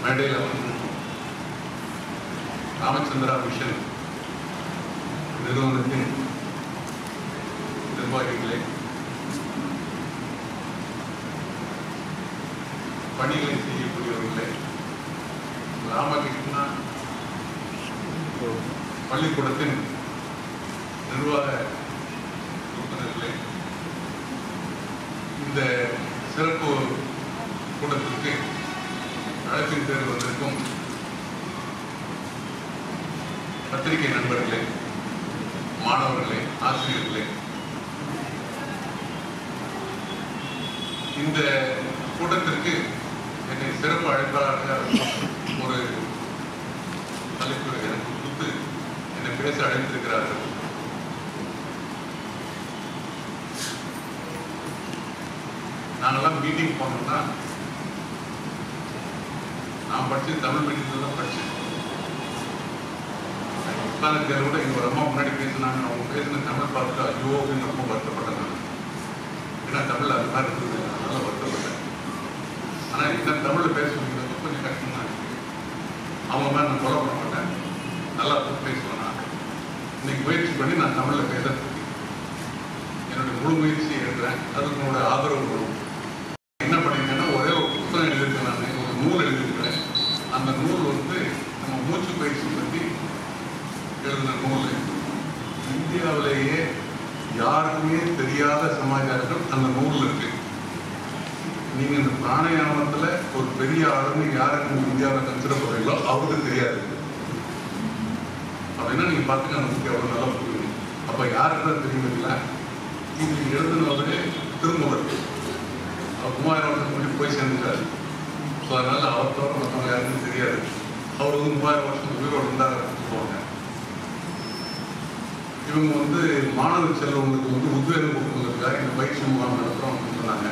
மேடையில் வந்து ராமச்சந்திரா மிஷன் நிறுவனத்தின் நிர்வாகிகளே பணிகளை செய்யக்கூடியவர்களே ராமகிருஷ்ணா பள்ளிக்கூடத்தின் நிர்வாக உறுப்பினர்களே இந்த சிறப்பு கூட்டத்திற்கு அழைப்பின் பேர் வந்திருக்கும் பத்திரிகை நண்பர்களே மாணவர்களே ஆசிரியர்களே இந்த கூட்டத்திற்கு என்னை சிறப்பு அழைப்பாளராக ஒரு தலைப்பு எனக்கு கொடுத்து என்னை பேச அழைத்திருக்கிறார்கள் நாங்கெல்லாம் மீட்டிங் போனோம்னா நான் படிச்சு தமிழ் மீடியத்தில் தான் படிச்சேன் உட்கார்ந்து கூட எங்க ஒரு அம்மா முன்னாடி பேசினாங்க அவங்க பேசின தமிழ் பார்த்துட்டு ஐயோ அப்படின்னு ரொம்ப வருத்தப்பட்டேன் நான். ஏன்னா தமிழ் அது மாதிரி இருக்குது அதனால வருத்தப்பட்டேன் ஆனா என்ன தமிழ்ல பேச முடியாது கொஞ்சம் கஷ்டம் தான் இருக்கு. அவங்க மேல நான் கொலை பண்ண மாட்டேன் நல்லா பேசுவேன் நான் இன்னைக்கு முயற்சி பண்ணி நான் தமிழ்ல பேசுறதுக்கு என்னுடைய முழு முயற்சி எடுக்கிறேன் அதுக்கு உங்களோட ஆதரவு வரும் என்ன பண்ணிருக்கேன்னா ஒரே ஒரு புத்தகம் எழுதியிருக்கேன் நான் ஒரு நூல் எழுதியிருக்கிறேன் அந்த நூல் வந்து நம்ம மூச்சு பயிற்சி பற்றி எழுதின நூல் இந்தியாவிலேயே யாருக்குமே தெரியாத சமாச்சாரங்கள் அந்த நூல்ல இருக்கு நீங்க இந்த பிராணாயாமத்துல ஒரு பெரிய ஆளுன்னு யாருக்கு நீங்க இந்தியாவில் கன்சிடர் பண்ணுறீங்களோ அவருக்கு தெரியாது அப்படின்னா நீங்க பார்த்துக்க அந்த புக்கு எவ்வளவு நல்லா புரியும் அப்ப யாருக்கு தான் தெரியுங்களா இது எழுதுனவரு திருமூலர் அவர் மூவாயிரம் வருஷம் முன்னாடி போய் சேர்ந்துட்டாரு ஸோ அதனால அவர் தவிர மற்றவங்க யாருக்கும் தெரியாது அவர் வந்து மூவாயிரம் வருஷம் உயிரோடு இருந்தார் சொல்லுவாங்க இவங்க வந்து மாணவ செல்வங்களுக்கு வந்து உத்வேகம் கொடுக்கறதுக்காக இந்த பயிற்சி முகாம் நடத்துறோம் அப்படின்னு சொன்னாங்க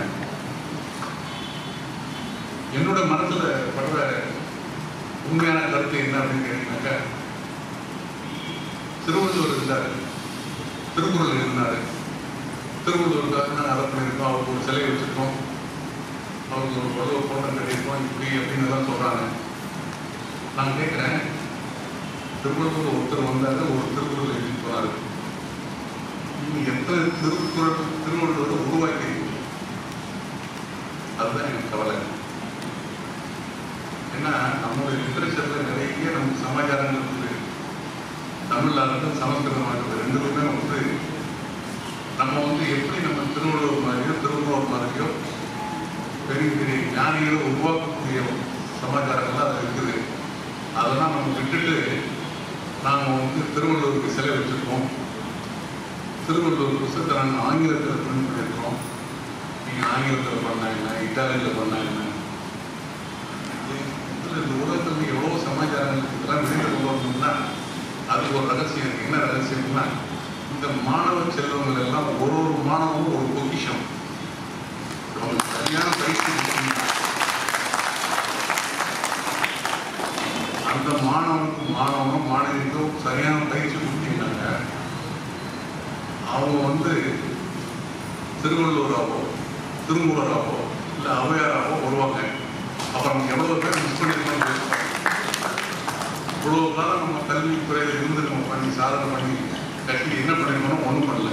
என்னோட மனசுல படுற உண்மையான கருத்து என்ன அப்படின்னு கேட்டீங்கன்னாக்கா திருவள்ளுவர் இருந்தார் திருக்குறள் இருந்தார் திருவள்ளுவருக்காக நாங்கள் அதை பண்ணியிருக்கோம் அவருக்கு ஒரு சிலை வச்சிருக்கோம் அவருக்கு ஒரு வலுவ போட்டம் கட்டியிருக்கோம் இப்படி அப்படின்னு எல்லாம் சொல்றாங்க நான் கேட்குறேன் திருவள்ளுவர் ஒருத்தர் வந்தாரு ஒரு திருக்குறள் எழுதி போனாரு நீங்க எத்தனை திருக்குறள் திருவள்ளுவரை உருவாக்கியிருக்கீங்க அதுதான் எனக்கு கவலை ஏன்னா நம்மளுடைய லிட்டரேச்சர்ல நிறைய நமக்கு சமாச்சாரங்கள் இருக்குது தமிழ்ல இருக்கட்டும் சமஸ்கிருதமாக இருக்கட்டும் ரெண்டுக்குமே வந்து நம்ம வந்து எப்படி நம்ம திருவள்ளுவர் மாதிரியோ திருவள்ளுவர் மாதிரியோ பெரிய பெரிய ஞானிகளை உருவாக்கக்கூடிய சமாச்சாரங்கள்லாம் அது இருக்குது அதெல்லாம் நம்ம விட்டுட்டு நாம வந்து திருவள்ளுவருக்கு சிலை வச்சிருக்கோம் திருவள்ளுவர் புத்தகத்தை நாங்கள் ஆங்கிலத்தில் பிரிண்ட் பண்ணியிருக்கோம் நீங்கள் ஆங்கிலத்தில் பண்ணா என்ன இட்டாலியில் பண்ணா என்ன இதுல இந்த உலகத்தில் எவ்வளோ சமாச்சாரங்கள் இதெல்லாம் வெளியில் கொண்டு வரணும்னா அதுக்கு ஒரு ரகசியம் இருக்கு என்ன ரகசியம்னா இந்த மாணவ செல்வங்கள் எல்லாம் ஒரு ஒரு மாணவனும் ஒரு பொக்கிஷம் அவங்க சரியான பயிற்சி கொடுத்தீங்கன்னா, அந்த மாணவனுக்கு மாணவனும் மாணவிக்கும் சரியான பயிற்சி கொடுத்தீங்கன்னாங்க அவங்க வந்து திருவள்ளுவராவோ திருமூலராவோ இல்லை ஔவையாராவோ வருவாங்க அப்போ நமக்கு எவ்வளோ பேர் மிஸ் பண்ணியிருக்கோம் இவ்வளோ காலம் நம்ம கல்வித்துறையில் இருந்து நம்ம பண்ணி சாதனை பண்ணி கட்டி என்ன பண்ணிருக்கோம் ஒன்றும் பண்ணல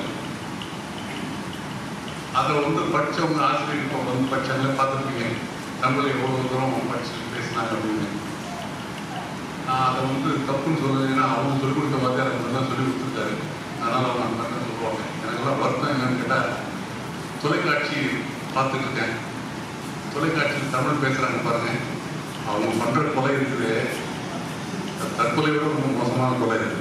அதை வந்து படிச்சவங்க ஆசிரியர் இப்போ வந்து படிச்சாங்களே பார்த்துருப்பீங்க தமிழை எவ்வளோ தூரம் படிச்சு பேசினாங்க அப்படின்னு நான் அதை வந்து தப்புன்னு சொல்லுவேன் ஏன்னா அவங்க சொல்லிக் கொடுத்த வாத்தியார் எனக்கு தான் சொல்லி கொடுத்துருக்காரு அதனால அவங்க அந்த மாதிரி தான் சொல்லுவாங்க எனக்கெல்லாம் வருத்தம் என்னன்னு கேட்டால் தொலைக்காட்சி பார்த்துட்டு இருக்கேன் தொலைக்காட்சியில் தமிழ் பேசுறாங்க பாருங்க அவங்க பண்ற கொலை இருக்குது அது தற்கொலை விட ரொம்ப மோசமான கொலை இது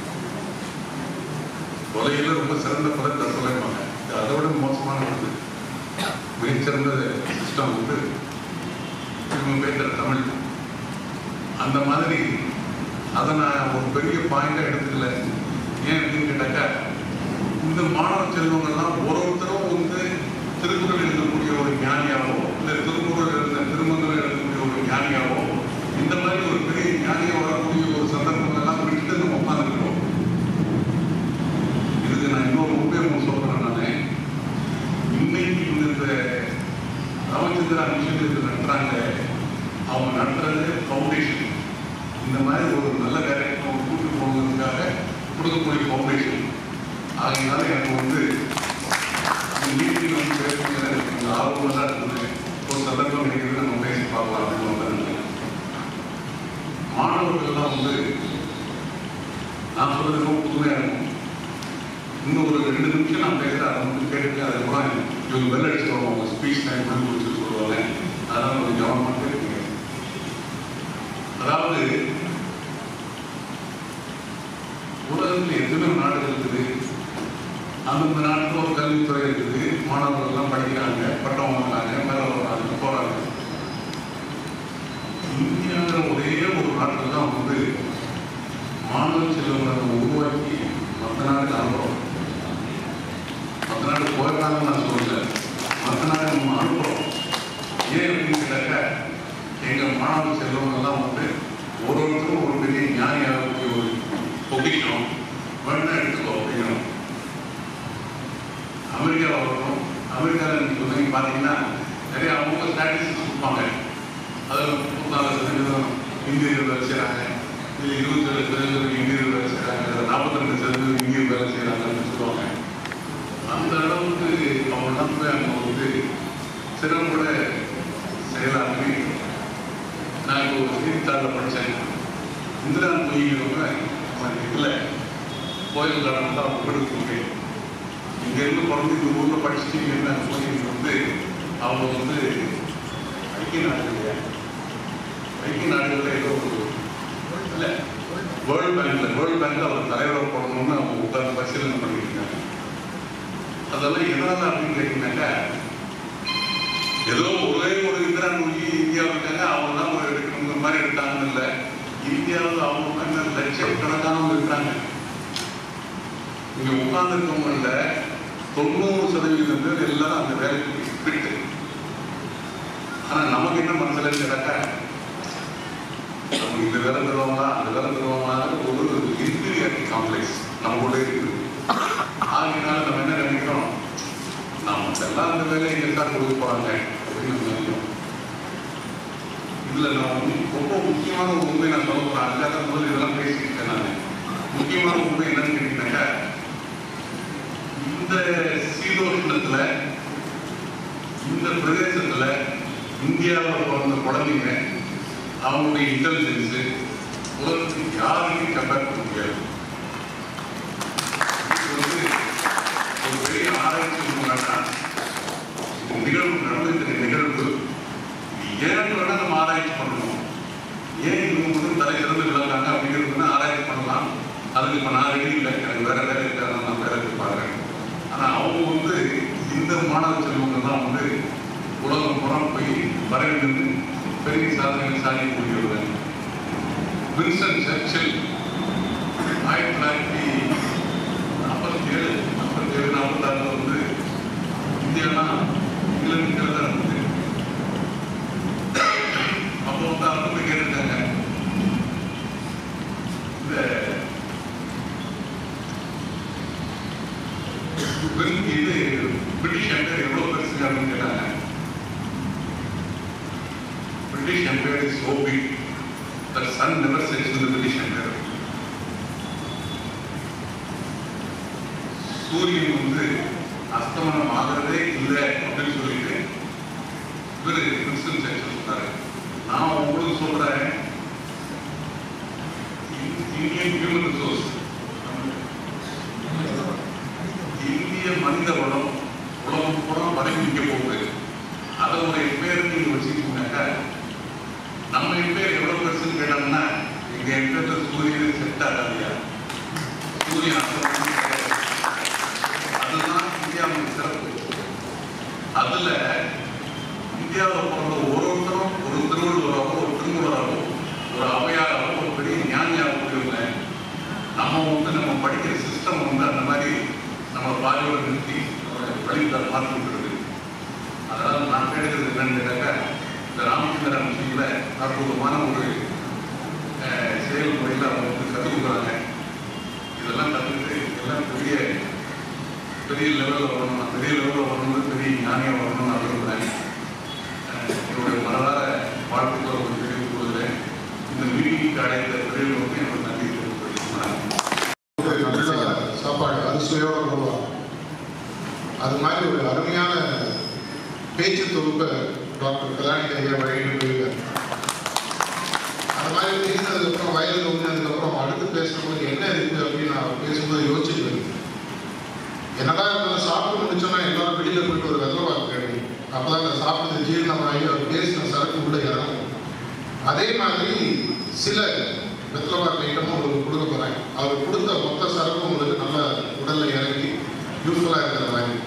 கொலையில ரொம்ப சிறந்த கொலை தற்கொலைப்பாங்க இது அதை விட மோசமான ஒன்று மிகச்சிறந்த சிஸ்டம் வந்து இவங்க பேசுற தமிழ் அந்த மாதிரி அதை நான் ஒரு பெரிய பாயிண்டா எடுத்துக்கல ஏன் அப்படின்னு கேட்டாக்கா இந்த மாணவ செல்வங்கள்லாம் ஒரு ஒருத்தரும் வந்து திருக்குறள் எழுதக்கூடிய ஒரு ஞானியாவோ இல்லை திருக்குறள் எழுத திருமங்கலம் எழுதக்கூடிய ஒரு ஞானியாவோ இந்த மாதிரி ஒரு பெரிய ஞானியா வரக்கூடிய ஒரு சந்தர்ப்பங்கள் எல்லாம் விட்டுட்டு நம்ம உட்காந்துருக்கோம் இதுக்கு நான் இன்னொரு உபயோகம் சொல்றேன் நானு இன்னைக்கு இந்த ராமச்சந்திரா மிஷன் இது நடத்துறாங்க அவங்க நடத்துறது ஃபவுண்டேஷன் இந்த மாதிரி ஒரு நல்ல டைரக்டர் கூட்டு போகிறதுக்காக கொடுக்கக்கூடிய ஃபவுண்டேஷன் ஆகையினால எனக்கு வந்து இந்த மீட்டிங் வந்து பேசுறது எனக்கு கொஞ்சம் ஆர்வமாக தான் இருந்தது ஒரு சந்தர்ப்பம் கிடைக்கிறது நம்ம பேசி பார்க்கலாம் அப்படின்னு வந்தாங்க மாணவர்கள்லாம் வந்து நான் சொல்றது ரொம்ப புதுமையாக இருக்கும் இன்னும் ஒரு ரெண்டு நிமிஷம் நான் பேசுகிறேன் அதை மட்டும் கேட்டுட்டு அதுக்கப்புறம் இவங்க வெள்ள அடிச்சுருவாங்க அவங்க ஸ்பீச் டைம் பண்ணி கொடுத்து சொல்லுவாங்க அதெல்லாம் கொஞ்சம் கவனமாக கேட்குங்க அதாவது உலகத்தில் எத்தனை நாடுகள் இருக்குது அந்தந்த நாட்டில் ஒரு கல்வித்துறை இருக்குது மாணவர்கள் எல்லாம் படிக்கிறாங்க பட்டம் வாங்குறாங்க மேலே வர்றாங்க போகிறாங்க இந்தியாங்கிற ஒரே ஒரு நாட்டில் தான் வந்து மாணவ செல்வங்களை உருவாக்கி மற்ற நாடுக்கு அனுப்புகிறோம் மற்ற நாடு போயிருக்காங்கன்னு நான் சொல்லல மற்ற நாடு நம்ம அனுப்புகிறோம் ஏன் அப்படின்னு கேட்டாக்க எங்கள் மாணவ செல்வங்கள்லாம் வந்து ஒரு ஒருத்தரும் ஒரு பெரிய ஞானியாக ஒரு பொக்கிஷம் வேணா எடுத்துக்கோ அப்படிங்கிறோம் அமெரிக்காவில் வரணும் அமெரிக்காவில் நீங்கள் சொன்னீங்க பார்த்தீங்கன்னா நிறைய அவங்க ஸ்டாட்டிஸ்டிக்ஸ் கொடுப்பாங்க அதில் முப்பத்தாறு சதவீதம் இந்தியர்கள் வேலை செய்கிறாங்க இல்லை இருபத்தேழு சதவீதம் இந்தியர்கள் வேலை செய்கிறாங்க இல்லை நாற்பத்தி ரெண்டு சதவீதம் இந்தியர் வேலை செய்கிறாங்கன்னு சொல்லுவாங்க அந்த அளவுக்கு அவங்களாம் போய் அங்கே வந்து சிறப்புட செயலாற்றி நான் இப்போ ஒரு செய்தித்தாளில் படித்தேன் இந்திரா மொழிங்கிறவங்க இல்லை கோயில் காரணம் தான் அவங்க கொடுத்து இங்கேருந்து பிறந்து இந்த ஊரில் படிச்சுட்டு இங்கேருந்து அங்கே போய் இங்க வந்து அவங்க வந்து ஐக்கிய நாடுகள் ஐக்கிய நாடுகளில் ஏதோ ஒரு இல்லை வேர்ல்ட் பேங்க்ல வேர்ல்ட் பேங்க்ல அவர் தலைவராக போடணும்னு அவங்க உட்கார்ந்து பரிசீலனை பண்ணிட்டு இருக்காங்க அதெல்லாம் எதனால அப்படின்னு கேட்டீங்கன்னாக்கா ஏதோ ஒரே ஒரு இந்திரா நோய் இந்தியாவில் இருக்காங்க அவங்க தான் ஒரு எடுக்கணுங்கிற மாதிரி எடுத்தாங்கன்னு இல்லை இந்தியாவில் அவங்க என்ன லட்சக்கணக்கானவங்க இருக்கிறாங்க இங்க உட்கார்ந்துருக்கவங்கள தொண்ணூறு சதவீதம் பேர் எல்லாரும் அந்த வேலைக்கு ஃபிட்டு ஆனா நமக்கு என்ன மனசுல கேட்டாக்கா நம்ம இந்த வேலை தருவாங்களா அந்த வேலை தருவாங்களா ஒரு இன்ஃபீரியாரிட்டி காம்ப்ளெக்ஸ் நம்ம கூட இருக்குது ஆகினால நம்ம என்ன நினைக்கிறோம் நாம எல்லாம் அந்த வேலையை எங்க சார் கொடுக்க போறாங்க அப்படின்னு நம்ம நினைக்கிறோம் இதுல நான் வந்து ரொம்ப முக்கியமான ஒரு உண்மை நான் சொல்ல போறேன் அதுக்காக முதல்ல இதெல்லாம் பேசிட்டு இருக்கேன் நான் முக்கியமான உண்மை என்னன்னு கேட்டீங்கன்னாக்கா இந்த சீதோஷ்ணத்துல இந்த பிரதேசத்துல இந்தியாவில் பிறந்த குழந்தைங்க அவங்களுடைய இன்டெலிஜென்ஸ் உலகத்துக்கு யாருமே கம்பேர் பண்ண முடியாது இது வந்து ஒரு பெரிய ஆராய்ச்சி ஒன்றுனா இந்த நிகழ்வு நடந்துட்டு நிகழ்வு ஏன் வேணா நம்ம ஆராய்ச்சி பண்ணணும் ஏன் இவங்க வந்து தலை திறந்து விளக்காங்க அப்படிங்கிறது ஆராய்ச்சி பண்ணலாம் அதுக்கு இப்போ நான் ரெடி இல்லை எனக்கு வேற வேலை இருக்காது நான் வேலைக்கு பார்க்குறேன் ஆனால் அவங்க வந்து இந்த மாணவ செல்வங்க தான் வந்து உலகம் புறம் போய் வரைந்து பெரிய சாதனைகள் சாதிக்கக்கூடியவர்கள் வின்சன் சர்ச்சில் ஆயிரத்தி தொள்ளாயிரத்தி நாற்பத்தி ஏழு நாற்பத்தி ஏழு நாற்பத்தாறில் வந்து இந்தியாலாம் இங்கிலாந்து தான் இருந்தது அப்போ வந்து அவங்க போய் கேட்டிருக்காங்க இந்த வெறும் இது பிரிட்டிஷ் எம்பையர் எவ்வளவு பெருசு அப்படின்னு கேட்டாங்க British empire is so big that sun never sets in the British Empire. சூரியன் வந்து அஸ்தமனம் ஆகிறதே இல்லை அப்படின்னு சொல்லிட்டு இவரு கிறிஸ்டன் சர்ச்சர் சொன்னாரு நான் உங்களுக்கு சொல்றேன் இந்தியன் ஹியூமன் ரிசோர்ஸ் இந்திய மனித வளம் உலகம் பூரா வரைக்கும் நிற்க போகுது அதனுடைய பேர் நீங்க வச்சுக்கிட்டீங்கன்னாக்கா நம்ம பேர் எவ்வளவு பெருசுன்னு கேட்டோம்னா எங்க எங்க சூரியன் செட் ஆகாதியா சூரியன் அஸ்தமனம் கிடையாது. அதுதான் இந்தியாவின் சிறப்பு அதுல இந்தியாவில் பிறந்த ஒரு ஒருத்தரும் ஒரு திருவள்ளுவராகவோ ஒரு திருமூலராகவோ ஒரு அவையாராகவோ ஒரு பெரிய ஞானியாக கூடியவங்க நம்ம வந்து நம்ம படிக்கிற சிஸ்டம் வந்து அந்த மாதிரி நம்ம பாதியோட நிறுத்தி வழிகளை மாற்றி விட்டுருது அதனால நான் கேட்கறது என்னன்னு கேட்டாக்கா இந்த ராமச்சந்திரன் விஷயங்கள அற்புதமான ஒரு அஹ், செயல்முறையில் அவங்க வந்து கற்றுக் கொடுக்குறாங்க இதெல்லாம் கற்றுக்கிட்டு எல்லாம் பெரிய பெரிய லெவலில் வரணும் நான் பெரிய லெவலில் வரணும் பெரிய ஞானியாக வரணும்னு நான் விரும்புகிறேன் அஹ், என்னுடைய மனதார வாழ்த்துக்களை வந்து நீதி அடைந்த தொழில்நுட்பம் எனக்கு நன்றி தெரிவித்துக் நல்ல சாப்பாடு அரிசியோட போடுவாங்க அது மாதிரி ஒரு அருமையான பேச்சு தொகுப்பை டாக்டர் கலாநிதி ஐயா வழங்கிட்டு போயிருக்காரு அது மாதிரி பேசினதுக்கப்புறம் வயலுக்கு வந்ததுக்கப்புறம் அடுத்து பேசுறவங்களுக்கு என்ன இருக்கு அப்படின்னு நான் பேசும்போது யோசிச்சுட்டு இருக்கேன். என்னதான் இருந்தாலும் சாப்பிட்டு முடிச்சோன்னா எல்லாரும் வெளியில போயிட்டு ஒரு வெள்ளை வாக்கு கிடைக்கும் அப்பதான் அந்த சாப்பிட்டது ஜீரணமாகி அவர் பேசின சரக்கு உள்ள இறங்கும் அதே மாதிரி சில வெத்தலை பாக்கு ஐட்டமும் உங்களுக்கு கொடுக்க போறேன் அவர் கொடுத்த மொத்த சரக்கும் உங்களுக்கு நல்ல உடல்ல இறங்கி யூஸ்ஃபுல்லா இருக்கிற மாதிரி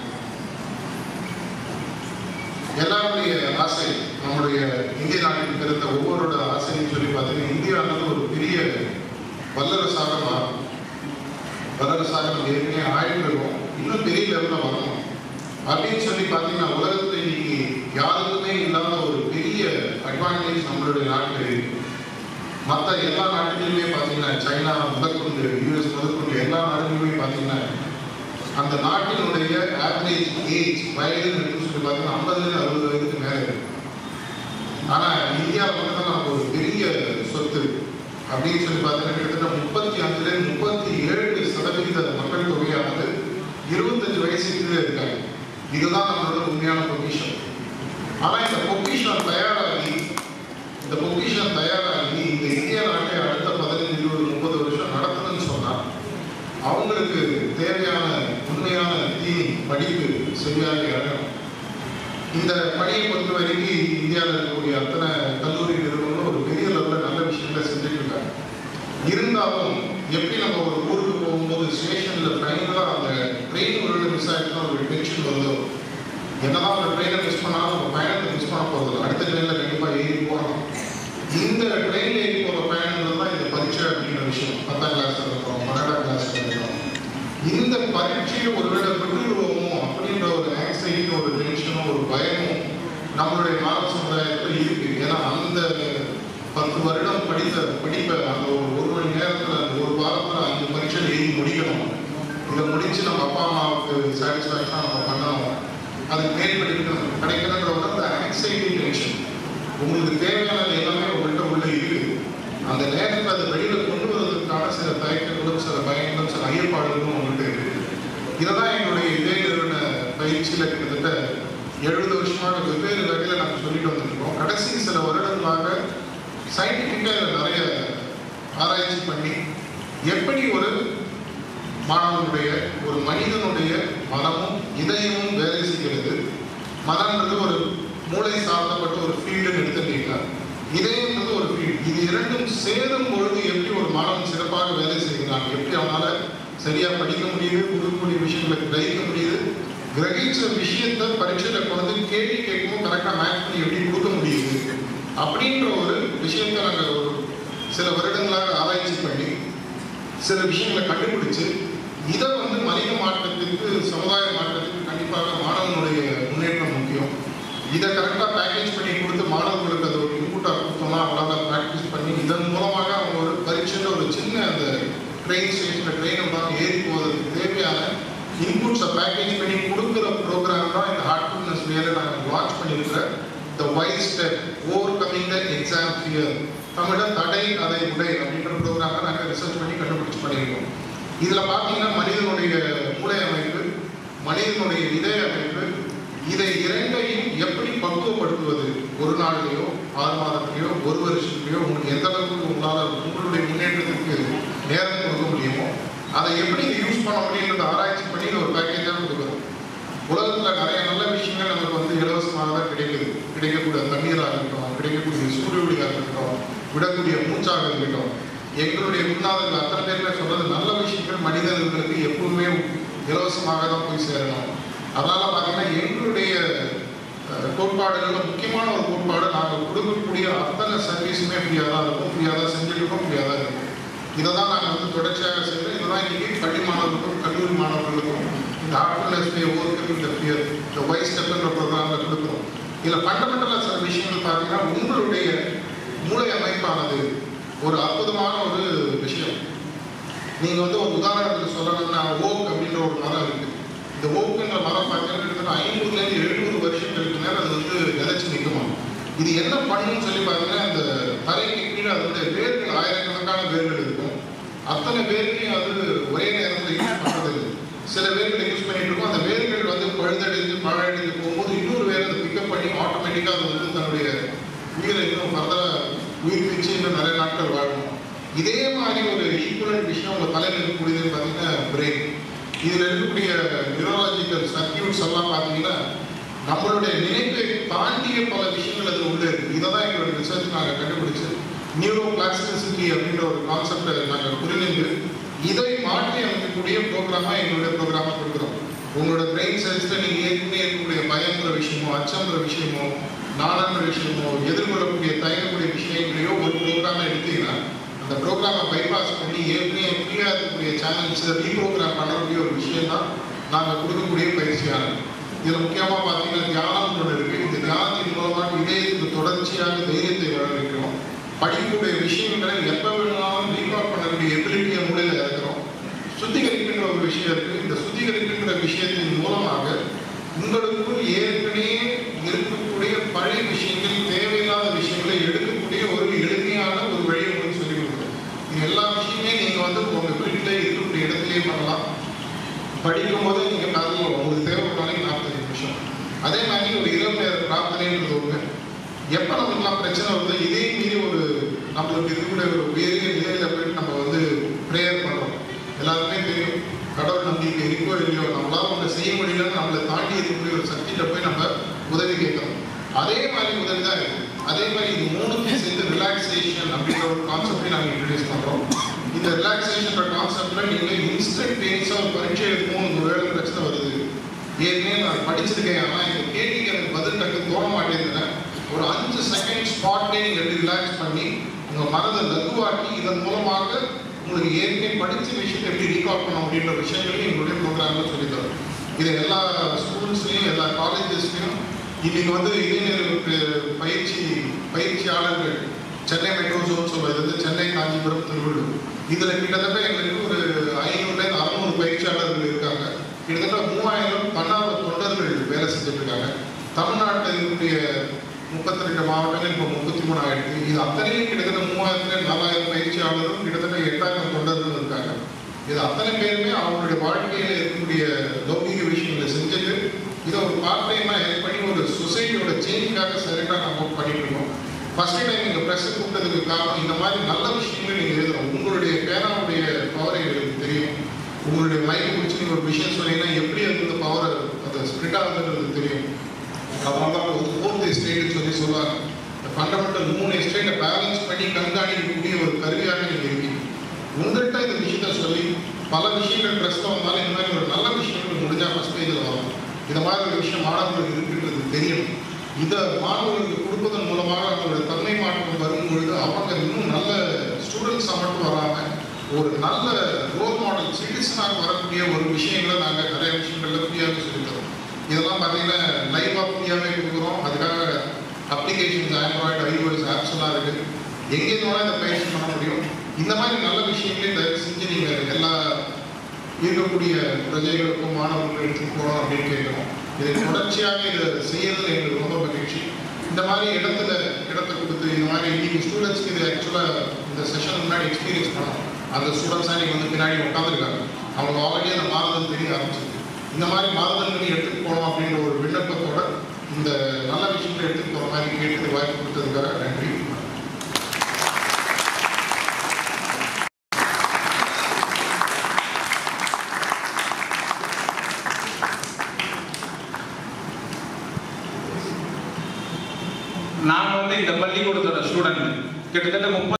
எல்லாருடைய ஆசை நம்முடைய இந்திய நாட்டில் பிறந்த ஒவ்வொருட ஆசையும் சொல்லி பார்த்தீங்கன்னா இந்தியானது ஒரு பெரிய வல்லரசாக மாறும் வல்லரசாக நம்ம ஏற்கனவே ஆயிட்டு இருக்கோம் இன்னும் பெரிய லெவலில் வரணும் அப்படின்னு சொல்லி பார்த்தீங்கன்னா உலகத்தில் இன்னைக்கு யாருக்குமே இல்லாத ஒரு பெரிய அட்வான்டேஜ் நம்மளுடைய நாட்டில் இருக்கு மற்ற எல்லா நாடுகளிலுமே பார்த்தீங்கன்னா சைனா முதற்கொண்டு யூஎஸ் முதற்கொண்டு எல்லா நாடுகளிலுமே பார்த்தீங்கன்னா அந்த நாட்டினுடைய ஆவரேஜ் ஏஜ் வயதுன்னு எடுத்து சொல்லி பார்த்தீங்கன்னா ஐம்பதுலேருந்து அறுபது வயதுக்கு மேலே இருக்கு ஆனால் இந்தியாவில் மட்டும் தான் நமக்கு ஒரு பெரிய சொத்து அப்படின்னு சொல்லி பார்த்தீங்கன்னா கிட்டத்தட்ட முப்பத்தி அஞ்சுலேருந்து முப்பத்தி ஏழு சதவிகித மக்கள் தொகையானது இருபத்தஞ்சு வயசுக்கு கீழே இருக்காங்க இதுதான் நம்மளோட உண்மையான பொக்கிஷன் ஆனால் இந்த பொக்கிஷன் தயாராகி இந்த பொக்கிஷன் தயாராகி இந்த இந்திய நாட்டை அடுத்த பதினஞ்சு இருபது முப்பது வருஷம் நடத்தணும்னு சொன்னால் அவங்களுக்கு தேவையான உண்மையான தீனி படிப்பு சரியாக இறங்கணும் இந்த பணியை பொறுத்த வரைக்கும் இந்தியாவில் இருக்கக்கூடிய அத்தனை கல்லூரி நிறுவனங்களும் ஒரு பெரிய லெவலில் நல்ல விஷயங்களை செஞ்சுட்டு இருக்காங்க இருந்தாலும் எப்படி நம்ம ஒரு ஊருக்கு போகும்போது ஸ்டேஷனில் ஃபைனலாக அந்த ட்ரெயின் ஒரு மிஸ் ஆகிட்டுனா ஒரு டென்ஷன் வருதோ என்னதான் ஒரு ட்ரெயினை மிஸ் பண்ணாலும் நம்ம பயணத்தை மிஸ் பண்ண போகிறதில்ல அடுத்த ட்ரெயினில் கண்டிப்பாக ஏறி போகணும் இந்த ட்ரெயினில் ஏறி போகிற பயணங்கள் தான் இந்த பரீட்சை அப்படிங்கிற விஷயம் பத்தாம் கிளாஸ் இருக்கட்டும் பன்னெண்டாம் கிளாஸ் இருக்கட்டும் இந்த பரீட்சையை ஒருவேளை பெற்றுருவோமோ அப்படின்ற ஒரு ஆங்ஸைட்டி ஒரு டென்ஷனும் ஒரு பயமும் நம்மளுடைய மாணவ சமுதாயத்தில் இருக்கு ஏன்னா அந்த பத்து வருடம் படித்த படிப்பை அந்த ஒரு ஒரு மணி நேரத்தில் அந்த ஒரு வாரத்தில் அஞ்சு பரீட்சை எழுதி முடிக்கணும் இதை முடிச்சு நம்ம அப்பா அம்மாவுக்கு சாட்டிஸ்ஃபேக்ஷனாக நம்ம பண்ணணும் அதுக்கு மேல் படிப்பு நமக்கு கிடைக்கணுன்ற ஒரு அந்த ஆங்ஸைட்டி டென்ஷன் உங்களுக்கு தேவையானது எல்லாமே உங்கள்கிட்ட உள்ள இருக்குது அந்த நேரத்தில் அதை வெளியில கொண்டு வருவதற்கான சில தயக்கங்களும் சில பயங்களும் சில ஐயப்பாடுகளும் உங்கள்கிட்ட இருக்கு இதுதான் எங்களுடைய இதே நிறுவன பயிற்சியில் கிட்டத்தட்ட எழுபது வருஷமாக வெவ்வேறு வகையில் நாங்கள் சொல்லிட்டு வந்திருக்கோம் கடைசி சில வருடங்களாக சயின்டிஃபிக்காக இதில் நிறைய ஆராய்ச்சி பண்ணி எப்படி ஒரு மாணவனுடைய ஒரு மனிதனுடைய மனமும் இதயமும் வேலை செய்கிறது மனம்ன்றது ஒரு மூளை சார்ந்தப்பட்ட ஒரு ஃபீல்டுன்னு எடுத்துட்டீங்கன்னா இதயம்ன்றது ஒரு ஃபீல்டு இது இரண்டும் சேரும் பொழுது எப்படி ஒரு மாணவன் சிறப்பாக வேலை செய்கிறான் எப்படி அவனால சரியா படிக்க முடியுது கொடுக்கக்கூடிய விஷயங்களை கிரகிக்க முடியுது கிரகிச்ச விஷயத்த பரீட்சையில கொண்டு கேள்வி கேட்கும்போது கரெக்டாக மேட்ச் பண்ணி எப்படி கொடுக்க முடியுது அப்படின்ற ஒரு விஷயத்தை நாங்கள் ஒரு சில வருடங்களாக ஆராய்ச்சி பண்ணி சில விஷயங்களை கண்டுபிடிச்சு இதை வந்து மனித மாற்றத்திற்கு சமுதாய மாற்றத்திற்கு கண்டிப்பாக மாணவனுடைய முன்னேற்றம் முக்கியம் இதை கரெக்டாக பேக்கேஜ் பண்ணி கொடுத்து மாணவர்களுக்கு அது ஒரு இன்புட்டாக கொடுத்தோம்னா அவங்களால ப்ராக்டிஸ் பண்ணி இதன் மூலமாக அவங்க ஒரு பரீட்சையில் ஒரு சின்ன அந்த ட்ரெயின் ஸ்டேஷனில் ட்ரெயின் தான் ஏறி போவதற்கு தேவையான இன்புட்ஸை பேக்கேஜ் பண்ணி கொடுக்குற ப்ரோக்ராம் தான் இந்த ஹார்ட்ஃபுல்னஸ் வேலை நாங்கள் லான்ச் பண்ணியிருக்கிற the wise step overcoming the exam fear தமிழில் தடை அதை உடை அப்படின்ற ப்ரோக்ராமை நாங்கள் ரிசர்ச் பண்ணி கண்டுபிடிச்சு பண்ணியிருக்கோம் இதில் பார்த்தீங்கன்னா மனிதனுடைய மூளை அமைப்பு மனிதனுடைய இதய அமைப்பு இதை இரண்டையும் எப்படி பக்குவப்படுத்துவது ஒரு நாள்லையோ ஆறு மாதத்துலையோ ஒரு வருஷத்துலையோ உங்களுக்கு எந்த அளவுக்கு உங்களால் உங்களுடைய முன்னேற்றத்திற்கு நேரம் கொடுக்க முடியுமோ அதை எப்படி யூஸ் பண்ண முடியுன்றதை ஆராய்ச்சி பண்ணி இது ஒரு பேக்கேஜாக கொடுக்குறோம் உலகத்தில் நிறைய நல்ல விஷயங்கள் நமக்கு வந்து இலவசமாக தான் கிடைக்குது கிடைக்கக்கூடிய தண்ணீராக இருக்கட்டும் கிடைக்கக்கூடிய சூரிய ஒளியாக இருக்கட்டும் விடக்கூடிய மூச்சாக இருக்கட்டும் எங்களுடைய முன்னாள் அத்தனை பேருமே சொல்றது நல்ல விஷயங்கள் மனிதர்களுக்கு எப்பவுமே இலவசமாக தான் போய் சேரணும் அதனால பார்த்தீங்கன்னா எங்களுடைய அஹ், கோட்பாடுகள்ல முக்கியமான ஒரு கோட்பாடு நாங்கள் கொடுக்கக்கூடிய அத்தனை சர்வீஸுமே ஃப்ரீயாக தான் இருக்கும் ஃப்ரீயாக தான் செஞ்சுருக்கோம் ஃப்ரீயாக தான் இருக்கும் இதை தான் நாங்கள் வந்து தொடர்ச்சியாக செய்கிறோம் இதை தான் இன்னைக்கு பள்ளி மாணவர்களுக்கும் கல்லூரி மாணவர்களுக்கும் இந்த ஹார்ட்ஃபுல்னஸ் பே ஓவர் இந்த ஃபியர் இந்த வைஸ் ஸ்டெப்ன்ற ப்ரோக்ராமில் கொடுக்குறோம் இதில் ஃபண்டமெண்டலாக சில விஷயங்கள் பார்த்தீங்கன்னா உங்களுடைய மூளை அமைப்பானது ஒரு அற்புதமான ஒரு விஷயம் நீங்கள் வந்து ஒரு உதாரணத்துக்கு சொல்லணும்னா ஓக் அப்படின்ற ஒரு மரம் இருக்கு இந்த ஓக்குன்ற மரம் பார்த்தீங்கன்னா கிட்டத்தட்ட ஐநூறுலேருந்து எழுநூறு வருஷங்களுக்கு மேலே அது வந்து நிலைச்சு நிற்குமா இது என்ன பண்ணுன்னு சொல்லி பார்த்தீங்கன்னா இந்த தரைக்கு கீழே அதனுடைய வேர்கள் ஆயிரக்கணக்கான பேர்கள் இருக்கும் அத்தனை பேர்களையும் அது ஒரே நேரத்தில் யூஸ் பண்ணுறதில்லை சில வேர்கள் யூஸ் பண்ணிட்டு இருக்கோம் அந்த வேர்கள் வந்து பழுதடைஞ்சு பழடைஞ்சு போகும்போது இன்னொரு வேர் அதை பிக்கப் பண்ணி ஆட்டோமேட்டிக்காக அது வந்து தன்னுடைய உயிரை இன்னும் ஃபர்தராக உயிர்ப்பிச்சு இன்னும் நிறைய நாட்கள் வாழணும் இதே மாதிரி ஒரு ஈக்குவலண்ட் விஷயம் உங்கள் தலையில் இருக்கக்கூடியது பார்த்தீங்கன்னா பிரெயின் இதில் இருக்கக்கூடிய நியூரலாஜிக்கல் சர்க்கியூட்ஸ் எல்லாம் பார்த்தீங்கன்னா நம்மளுடைய நினைப்பை தாண்டிய பல விஷயங்கள் அது உள்ள இருக்கு இதை தான் எங்களோட ரிசர்ச் நாங்கள் கண்டுபிடிச்சு நியூரோ பிளாஸ்டிசிட்டி அப்படின்ற ஒரு கான்செப்டை நாங்கள் புரிஞ்சு இதை மாற்றி அமைக்கக்கூடிய ப்ரோக்ராமாக எங்களுடைய ப்ரோக்ராமாக கொடுக்குறோம் உங்களோட பிரெயின் செல்ஸில் நீங்கள் ஏற்கனவே இருக்கக்கூடிய பயங்கிற விஷயமோ அச்சங்கிற விஷயமோ நாணங்கிற விஷயமோ எதிர்கொள்ளக்கூடிய தயங்கக்கூடிய விஷயங்களையோ ஒரு ப்ரோக்ராமை எடுத்தீங்கன்னா அந்த ப்ரோக்ராமை பைபாஸ் பண்ணி ஏற்கனவே ஃப்ரீயாக இருக்கக்கூடிய சேனல்ஸை ரீப்ரோக்ராம் பண்ணக்கூடிய ஒரு விஷயம் தான் நாங்கள் கொடுக்கக்கூடிய பயிற்சியானது இதில் முக்கியமாக பார்த்தீங்கன்னா தியானம் ஒன்று இருக்குது இந்த தியானத்தின் மூலமாக இதயத்துக்கு தொடர்ச்சியாக தைரியத்தை வர வைக்கிறோம் படிக்கக்கூடிய விஷயங்களை எப்போ வேணாலும் ரீகால் பண்ணக்கூடிய எபிலிட்டியை மூலையில் இறக்குறோம் சுத்திகரிப்புன்ற ஒரு விஷயம் இருக்குது இந்த சுத்திகரிப்புன்ற விஷயத்தின் மூலமாக உங்களுக்குள் ஏற்கனவே இருக்கக்கூடிய பழைய விஷயங்கள் தேவையில்லாத விஷயங்களை எடுக்கக்கூடிய ஒரு எளிமையான ஒரு வழியை உங்களுக்கு சொல்லிக் கொடுக்குறோம் இது எல்லா விஷயமே நீங்கள் வந்து உங்கள் வீட்டில் இருக்கக்கூடிய இடத்துலயே பண்ணலாம் படிக்கும் போது நீங்கள் காலையில் உங்களுக்கு தேவைப்பட்டாலும் நாற்பத்தஞ்சு நிமிஷம் அதே மாதிரி ஒரு இரவு நேர பிரார்த்தனைன்றது ஒன்று எப்போ நமக்குலாம் பிரச்சனை வருது இதே மீறி ஒரு நம்மளுக்கு இருக்கக்கூடிய ஒரு உயரிய நிலையில் போயிட்டு நம்ம வந்து ப்ரேயர் பண்ணுறோம் எல்லாருக்குமே தெரியும் கடவுள் நம்பிக்கை இருக்கோ இல்லையோ நம்மளால ஒன்று செய்ய முடியலன்னு நம்மளை தாண்டி இருக்கக்கூடிய ஒரு சக்தியில போய் நம்ம உதவி கேட்கணும் அதே மாதிரி உதவி தான் இருக்கு அதே மாதிரி இது மூணுத்தையும் சேர்த்து ரிலாக்ஸேஷன் அப்படின்ற ஒரு கான்செப்டை நாங்கள் இன்ட்ரடியூஸ் பண்ணுறோம் இந்த ரிலாக்ஸேஷன் கான்செப்ட்ல நீங்க இன்ஸ்டன்டேனியஸா ஒரு பரீட்சை எடுக்கணும் ஒரு வேலை பிரச்சனை வருது ஏற்கனவே நான் படிச்சிருக்கேன் ஆனால் இந்த கேள்விக்கு எனக்கு பதில் டக்கு தோண மாட்டேங்குதுன்னா ஒரு அஞ்சு செகண்ட் ஸ்பாட்லேயே நீங்கள் எப்படி ரிலாக்ஸ் பண்ணி உங்கள் மனதை லகுவாக்கி இதன் மூலமாக உங்களுக்கு ஏற்கனவே படித்த விஷயத்தை எப்படி ரீகால் பண்ண முடியுன்ற விஷயங்களையும் எங்களுடைய ப்ரோக்ராமில் சொல்லித்தரோம் இது எல்லா ஸ்கூல்ஸ்லையும் எல்லா காலேஜஸ்லையும் இன்னைக்கு வந்து இளைஞர்களுக்கு பயிற்சி பயிற்சியாளர்கள் சென்னை மெட்ரோ ஜோன் சொல்வது சென்னை காஞ்சிபுரம் திருவள்ளூர் இதுல கிட்டத்தட்ட எங்களுக்கு ஒரு ஐநூறுலேருந்து அறுநூறு பயிற்சியாளர்கள் இருக்காங்க கிட்டத்தட்ட மூவாயிரம் தன்னார்வ தொண்டர்கள் வேலை செஞ்சுட்டு இருக்காங்க தமிழ்நாட்டில் இருக்கக்கூடிய முப்பத்தி ரெண்டு மாவட்டங்கள் இப்போ முப்பத்தி மூணு ஆயிடுச்சு இது அத்தனையும் கிட்டத்தட்ட மூவாயிரத்துல நாலாயிரம் பயிற்சியாளரும் கிட்டத்தட்ட எட்டாயிரம் தொண்டர்கள் இருக்காங்க இது அத்தனை பேருமே அவங்களுடைய வாழ்க்கையில இருக்கக்கூடிய லௌகிக விஷயங்களை செஞ்சுட்டு இதை ஒரு பார்ட் டைமா ஹெல்ப் பண்ணி ஒரு சொசைட்டியோட சேஞ்சுக்காக சரியாக நம்ம பண்ணிட்டு இருக்கோம் ஃபர்ஸ்ட் டைம் நீங்கள் ப்ரெஸ் கூப்பிட்டதுக்கு காரணம் இந்த மாதிரி நல்ல விஷயங்களை நீங்கள் எழுதணும் உங்களுடைய பேனாவுடைய பவரை எங்களுக்கு தெரியும் உங்களுடைய மைக் பிடிச்சி நீங்கள் ஒரு விஷயம் சொன்னீங்கன்னா எப்படி அது இந்த பவரை அதை ஸ்ப்ரிட் ஆகுதுன்றது தெரியும் அதனால தான் ஒரு ஃபோர்த் எஸ்டேட்னு சொல்லி சொல்லுவாங்க இந்த ஃபண்டமெண்டல் மூணு எஸ்டேட்டை பேலன்ஸ் பண்ணி கண்காணிக்கக்கூடிய ஒரு கருவியாக நீங்கள் இருக்கீங்க உங்கள்கிட்ட இந்த விஷயத்த சொல்லி பல விஷயங்கள் ப்ரெஸ்ல வந்தாலும் இந்த மாதிரி ஒரு நல்ல விஷயங்கள் முடிஞ்சால் ஃபஸ்ட் பேஜில் வரும் இந்த மாதிரி ஒரு விஷயம் மாணவர்களுக்கு இருக்குன்றது தெரியணும் இதை மாணவர்களுக்கு கொடுப்பதன் மூலமாக அவங்களோட தன்மை மாற்றம் வரும் பொழுது அவங்க இன்னும் நல்ல ஸ்டூடெண்ட்ஸாக மட்டும் வராமல் ஒரு நல்ல ரோல் மாடல் சிட்டிசனாக வரக்கூடிய ஒரு விஷயங்களை நாங்கள் நிறைய விஷயங்கள்ல ஃப்ரீயாக சொல்லித்தரோம் இதெல்லாம் பார்த்தீங்கன்னா லைவாக ஃப்ரீயாகவே கொடுக்குறோம் அதுக்காக அப்ளிகேஷன்ஸ் ஆண்ட்ராய்டு ஐஓஎஸ் ஆப்ஸ் எல்லாம் இருக்குது எங்கே இருந்தாலும் இதை பயிற்சி பண்ண முடியும் இந்த மாதிரி நல்ல விஷயங்களையும் தயவு செஞ்சு நீங்கள் எல்லா இருக்கக்கூடிய பிரஜைகளுக்கும் மாணவர்களுக்கும் எடுத்துட்டு போகணும் அப்படின்னு கேட்கணும் இதை தொடர்ச்சியாக இதை செய்யறது எங்களுக்கு ரொம்ப மகிழ்ச்சி இந்த மாதிரி இடத்துல இடத்த கொடுத்து இந்த மாதிரி இன்னைக்கு ஸ்டூடெண்ட்ஸ்க்கு இது ஆக்சுவலாக இந்த செஷன் முன்னாடி எக்ஸ்பீரியன்ஸ் பண்ணணும் அந்த ஸ்டூடெண்ட்ஸாக நீங்கள் வந்து பின்னாடி உட்காந்துருக்காங்க அவங்க ஆல்ரெடி அந்த மாறுதல் தெரிய ஆரம்பிச்சிருக்கு இந்த மாதிரி மாறுதல்களை எடுத்துட்டு போகணும் அப்படின்ற ஒரு விண்ணப்பத்தோட இந்த நல்ல விஷயங்களை எடுத்துட்டு போகிற மாதிரி கேட்டு வாய்ப்பு கொடுத்ததுக்காக நன்றி நான் வந்து இந்த பள்ளிக்கூடத்தோட ஸ்டூடெண்ட் கிட்டத்தட்ட முப்பது